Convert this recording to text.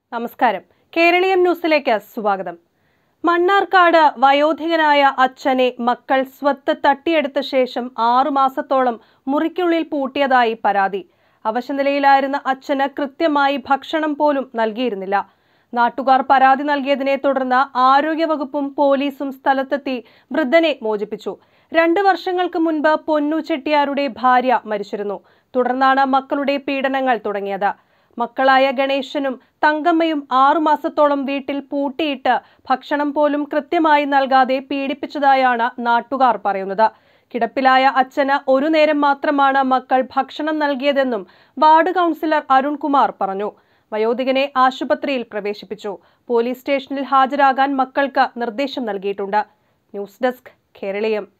നമസ്കാരം കേരളീയം ന്യൂസിലേക്ക് സ്വാഗതം മണ്ണാർക്കാട് വയോധികനായ അച്ഛനെ മക്കൾ സ്വത്ത് തട്ടിയെടുത്ത ശേഷം ആറു മാസത്തോളം മുറിക്കുള്ളിൽ പൂട്ടിയതായി പരാതി അവശനിലയിലായിരുന്ന അച്ഛന് കൃത്യമായി ഭക്ഷണം പോലും നൽകിയിരുന്നില്ല നാട്ടുകാർ പരാതി നൽകിയതിനെ തുടർന്ന് ആരോഗ്യവകുപ്പും പോലീസും സ്ഥലത്തെത്തി വൃദ്ധനെ മോചിപ്പിച്ചു രണ്ട് വർഷങ്ങൾക്ക് മുൻപ് പൊന്നു ചെട്ടിയാരുടെ ഭാര്യ മരിച്ചിരുന്നു തുടർന്നാണ് മക്കളുടെ പീഡനങ്ങൾ തുടങ്ങിയത് മക്കളായ ഗണേശനും തങ്കമ്മയും ആറുമാസത്തോളം വീട്ടിൽ പൂട്ടിയിട്ട് ഭക്ഷണം പോലും കൃത്യമായി നൽകാതെ പീഡിപ്പിച്ചതായാണ് നാട്ടുകാർ പറയുന്നത് കിടപ്പിലായ അച്ഛന് ഒരു നേരം മാത്രമാണ് മക്കൾ ഭക്ഷണം നൽകിയതെന്നും വാർഡ് കൗൺസിലർ അരുൺകുമാർ പറഞ്ഞു വയോധികനെ ആശുപത്രിയിൽ പ്രവേശിപ്പിച്ചു പോലീസ് സ്റ്റേഷനിൽ ഹാജരാകാൻ മക്കൾക്ക് നിർദ്ദേശം നൽകിയിട്ടുണ്ട് ന്യൂസ് ഡെസ്ക് കേരളീയം